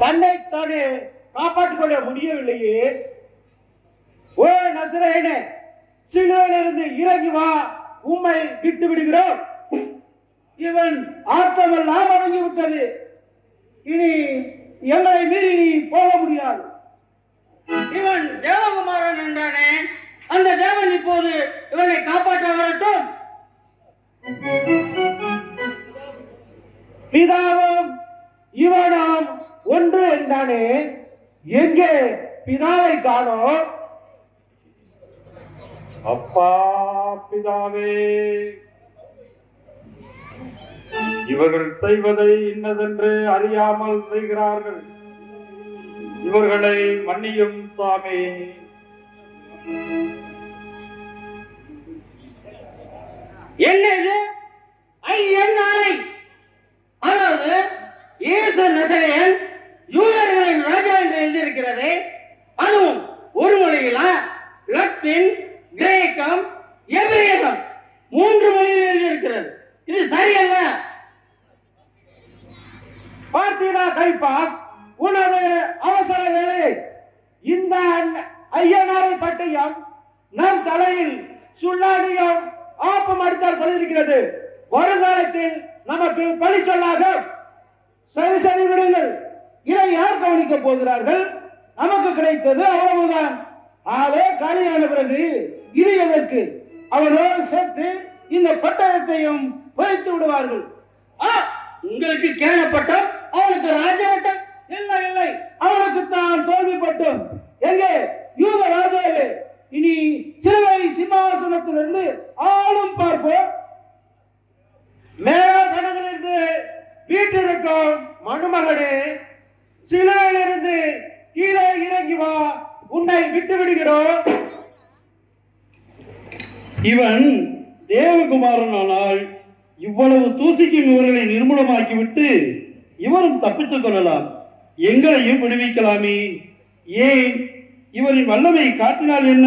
தன்னை தானே காப்பாற்றிக் கொள்ள முடியவில்லையே ஓ நசரேனே சிலுவையிலிருந்து இறங்கி வா உம்மை விட்டு விடுகிறோம் இவன் ஆட்டமெல்லாம் அடங்கி விட்டது இனி எங்களை மீறி நீ போக முடியாது இவன் தேவகுமாரன் என்றானே அந்த தேவன் இப்போது இவனை காப்பாற்ற வரட்டும் பிதாவும் இவனும் ஒன்று என்றானே எங்கே பிதாவை காணோம் அப்பா பிதாவே இவர்கள் செய்வதை இன்னதென்று அறியாமல் செய்கிறார்கள் இவர்களை மன்னியும் சாமி என்ன இது ஐயன் நாளை அதாவது இயேசு நசரேயன் யூதர்களின் ராஜா என்று எழுதியிருக்கிறது அதுவும் ஒரு மொழியிலா லத்தீன் கிரேக்கம் எபிரேகம் மூன்று மொழியில் எழுதியிருக்கிறது இது சரியல்ல பார்த்தீரா கைபாஸ் உனது அவசர வேலை இந்த ஐயனாரை பட்டயம் நம் தலையில் சுள்ளாடியும் ஆப்பம் அடித்தால் போலிருக்கிறது வருங்காலத்தில் நமக்கு பழி சொல்லாக சரி சரி விடுங்கள் இதை யார் கவனிக்க போகிறார்கள் நமக்கு கிடைத்தது அவ்வளவுதான் ஆளே காலியான பிறகு இது எதற்கு அவர்களோடு சேர்த்து இந்த பட்டயத்தையும் பறித்து விடுவார்கள் ஆ, உங்களுக்கு கேளப்பட்டம் அவனுக்கு ராஜவட்டம் இல்லை இல்லை அவனுக்கு தான் தோல்விப்பட்டோம் எங்கே யூத ராஜாவே இனி சிலுவை சிம்மாசனத்திலிருந்து ஆளும் பார்ப்போம் மேலாசனங்களிலிருந்து வீட்டிற்கும் மணுமகனே சிலுவையிலிருந்து கீழே இறங்கி வா உன்னை விட்டு விடுகிறோம் இவன் தேவகுமாரன் ஆனால் இவ்வளவு தூசிக்கும் இவர்களை நிர்மூலமாக்கிவிட்டு இவரும் தப்பித்துக் கொள்ளலாம் எங்களையும் விடுவிக்கலாமே ஏன் இவரின் வல்லமை காட்டினால் என்ன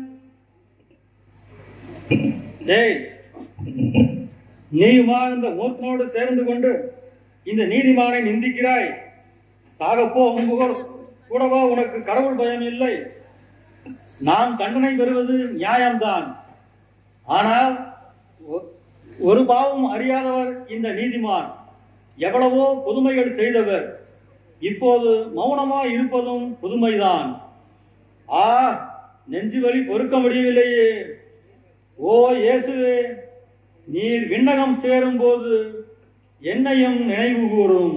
டேய் நீயுமா இந்த மூர்த்தனோடு சேர்ந்து கொண்டு இந்த நீதிமானை நிந்திக்கிறாய் சாகப்போ உங்கள் கூடவா உனக்கு கடவுள் பயம் இல்லை நாம் தண்டனை பெறுவது நியாயம்தான் ஆனால் ஒ- ஒரு பாவம் அறியாதவர் இந்த நீதிமான் எவ்வளவோ புதுமைகள் செய்தவர் இப்போது மௌனமா இருப்பதும் புதுமைதான் ஆ நெஞ்சு வலி பொறுக்க முடியவில்லையே ஓ இயேசுவே நீர் விண்ணகம் சேரும்போது என்னையும் நினைவு கூறும்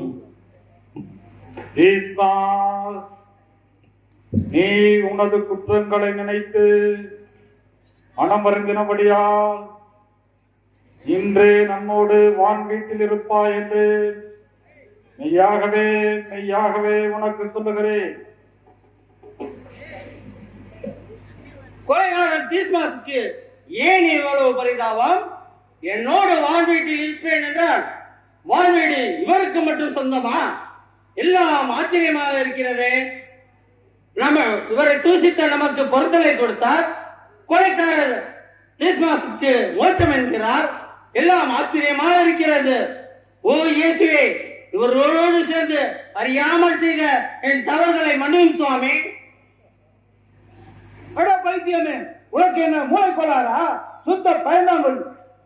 தீஸ்தாஸ், நீ உனது குற்றங்களை நினைத்து மனமருந்தினபடியால் இன்றே நம்மோடு வான் வீட்டில் இருப்பாய் என்று மெய்யாகவே மெய்யாகவே உனக்கு சொல்லுகிறேன் கொலைகாரன் தீஸ்மாஸுக்கு ஏன் இவ்வளவு பரிதாபம் என்னோடு வான்வீட்டில் இருப்பேன் என்றால் வான்வீடு இவருக்கு மட்டும் சொந்தமா எல்லாம் ஆச்சரியமாக இருக்கிறதே நம்ம இவரை தூசித்த நமக்கு பொருத்தலை கொடுத்தார் கொலைக்காரர் தீஸ்மாஸுக்கு மோட்சம் என்கிறார் எல்லாம் ஆச்சரியமாக இருக்கிறது ஓ இயேசுவே இவர்களோடு சேர்ந்து அறியாமல் செய்த என் தவறுகளை மன்னியும் சுவாமி அட பைத்தியமே உனக்கு என்ன மூளை கோளாரா சுத்த பயந்தாங்கொள்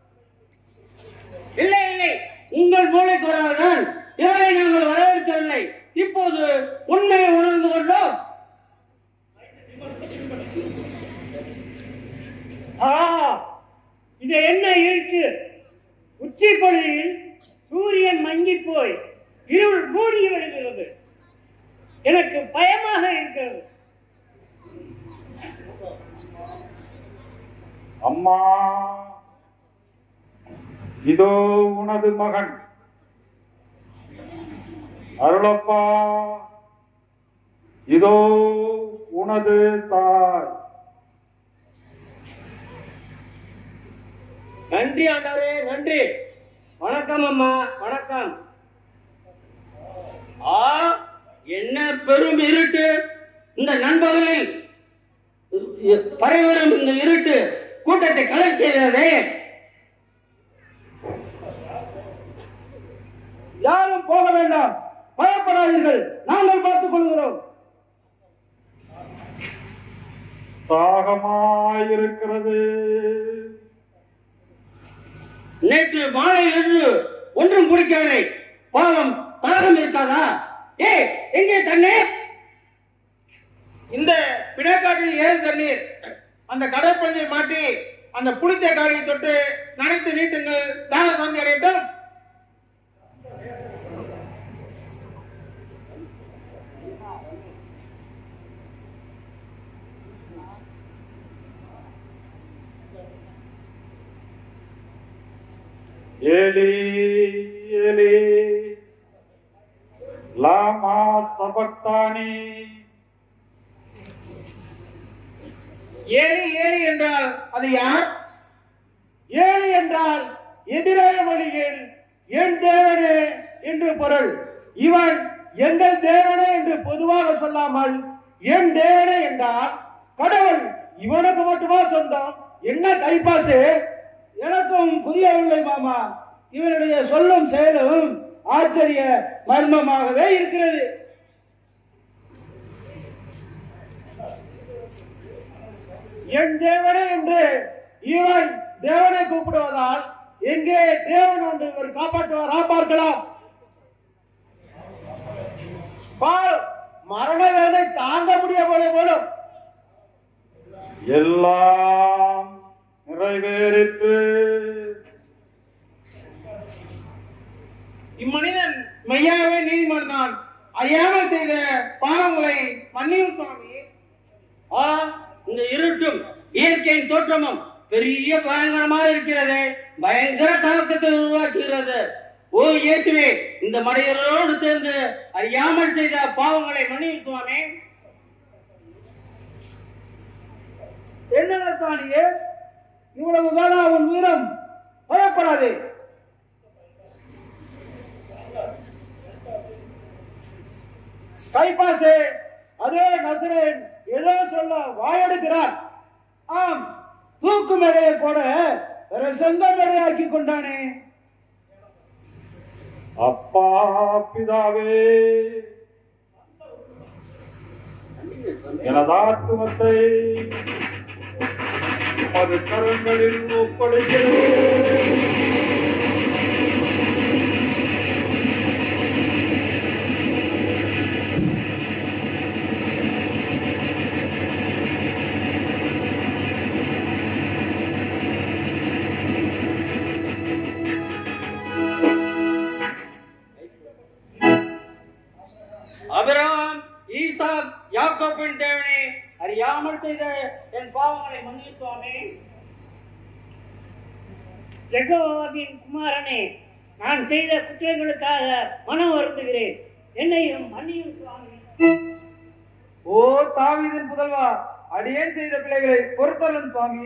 இல்லை இல்லை உங்கள் மூளை குரல்தான் இவரை நாங்கள் வரவேற்கவில்லை இப்போது உண்மையை உணர்ந்து கொண்டோம் ஆ இது என்ன இருக்கு உச்சி பொழுதில் சூரியன் மங்கி போய் இருள் மூடி வருகிறது எனக்கு பயமாக இருக்கிறது அம்மா இதோ உனது மகன் அருளப்பா இதோ உனது தாய் நன்றி ஆண்டவரே நன்றி வணக்கம் அம்மா வணக்கம் ஆ என்ன பெரும் இருட்டு இந்த நண்பர்களில் பரவரும் இந்த இருட்டு கூட்டத்தை கலக்கிறதே யாரும் போக வேண்டாம் பயப்படாதீர்கள் நாங்கள் பார்த்துக் கொள்கிறோம் தாகமாயிருக்கிறது நேற்று மாலையிலிருந்து ஒன்றும் குடிக்கவில்லை பாவம் தாகம் இருக்காதா ஏ எங்கே தண்ணீர் இந்த பிணைக்காட்டில் ஏது தண்ணீர் அந்த கடற்பஞ்சை மாட்டி அந்த புளித்த காலையை தொட்டு நனைத்து நீட்டுங்கள் தாக சாந்தி அடையட்டும் ஏலி ஏலி லாமா சபக்தானி ஏலி ஏலி என்றால் அது யார் ஏழு என்றால் எதிராய வழியில் என் தேவனே என்று பொருள் இவன் எங்கள் தேவனே என்று பொதுவாக சொல்லாமல் என் தேவனே என்றால் கடவுள் இவனுக்கு மட்டுமா சொந்தம் என்ன கைப்பாசு எனக்கும் புரியவில்லை மாமா இவனுடைய சொல்லும் செயலும் ஆச்சரிய மர்மமாகவே இருக்கிறது என் தேவனே என்று இவன் தேவனை கூப்பிடுவதால் எங்கே தேவன் ஒன்று இவர் காப்பாற்றுவாரா பார்க்கலாம் பால் மரண வேலை தாங்க முடிய போல போலும் எல்லாம் நிறைவேறிற்று இம்மனிதன் மெய்யாகவே நீதிமான் தான் அறியாமல் செய்த பாவங்களை மன்னியும் சுவாமி ஆ இந்த இருட்டும் இயற்கையின் தோற்றமும் பெரிய பயங்கரமா இருக்கிறது பயங்கர கலக்கத்தை உருவாக்குகிறது ஓ இயேசுவே இந்த மனிதர்களோடு சேர்ந்து அறியாமல் செய்த பாவங்களை மன்னியும் சுவாமி என்ன தானியே இவ்வளவுதானா உன் வீரம் பயப்படாதே கைப்பாசே அதே நசரேன் ஏதோ சொல்ல வாயெடுக்கிறான் ஆம் தூக்கு மேடையை கூட செங்க மேடையாக்கி கொண்டானே அப்பா பிதாவே எனது ஆத்துமத்தை உமது கரங்களில் ஒப்படைக்கிறேன் அபிரகாம் ஈசாக் யாக்கோபின் தேவனே அறியாமல் செய்த என் பாவங்களை மன்னியும் சுவாமி ஜெகோவாவின் குமாரனே நான் செய்த குற்றங்களுக்காக மனம் வருந்துகிறேன் என்னையும் மன்னியும் சுவாமி ஓ தாவீதின் புதல்வா அடியேன் செய்த பிள்ளைகளை பொறுத்தலும் சுவாமி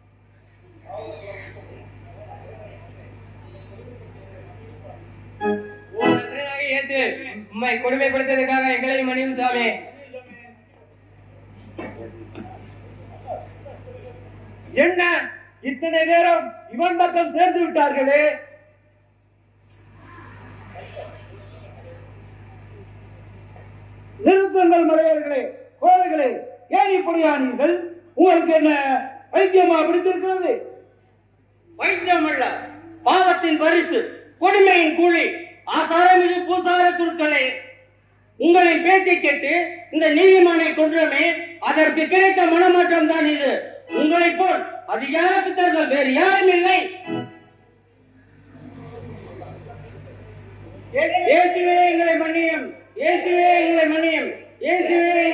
உண்மை கொடுமைப்படுத்ததுக்காக எங்களையும் மன்னியும் சுவாமி என்ன இத்தனை நேரம் இவன் பக்கம் சேர்ந்து விட்டார்களே நிறுத்துங்கள் மறையர்களே கோழைகளே ஏன் இப்படியானீர்கள் உங்களுக்கு என்ன வைத்தியமா பிடித்திருக்கிறது வைத்தியம் அல்ல பாவத்தின் பரிசு கொடுமையின் கூலி ஆசாரமிகு பூசார துருக்களே உங்களின் பேச்சை கேட்டு இந்த நீதிமானை கொன்றோமே அதற்கு கிடைத்த மனமாற்றம் தான் இது உங்களைப் போல் அதிகார பித்தர்கள் வேறு யாரும் இல்லை இயேசுவே எங்களை மன்னியும் இயேசுவே எங்களை மன்னியும் இயேசுவே